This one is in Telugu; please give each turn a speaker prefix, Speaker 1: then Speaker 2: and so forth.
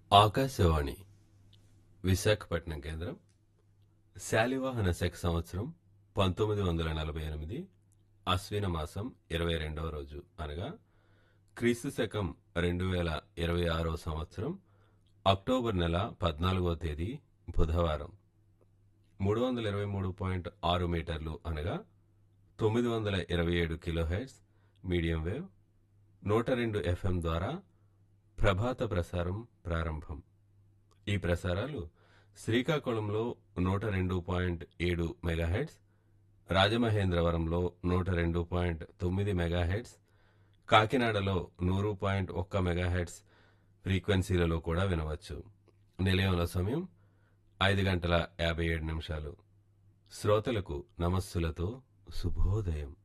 Speaker 1: ఆకాశవాణి విశాఖపట్నం కేంద్రం శాలివాహన శక సంవత్సరం పంతొమ్మిది వందల నలభై ఎనిమిది అశ్విన మాసం ఇరవై రెండవ రోజు అనగా క్రీస్తు శకం రెండు వేల ఇరవై ఆరవ సంవత్సరం అక్టోబర్ నెల పద్నాలుగవ తేదీ బుధవారం మూడు వందల ఇరవై మూడు పాయింట్ ఆరు మీటర్లు అనగా తొమ్మిది వందల ఇరవై ఏడు కిలోహెర్ట్స్ మీడియం వేవ్ నూట రెండు ఎఫ్ఎం ద్వారా ప్రభాత ప్రసారం ప్రారంభం ఈ ప్రసారాలు శ్రీకాకుళంలో నూట రెండు పాయింట్ ఏడు మెగాహెడ్స్ రాజమహేంద్రవరంలో నూట రెండు పాయింట్ తొమ్మిది మెగాహెడ్స్ కాకినాడలో నూరు పాయింట్ ఒక్క మెగాహెడ్స్ ఫ్రీక్వెన్సీలలో కూడా వినవచ్చు నిలయంలో సమయం ఐదు గంటల యాభై ఏడు నిమిషాలు శ్రోతలకు నమస్సులతో శుభోదయం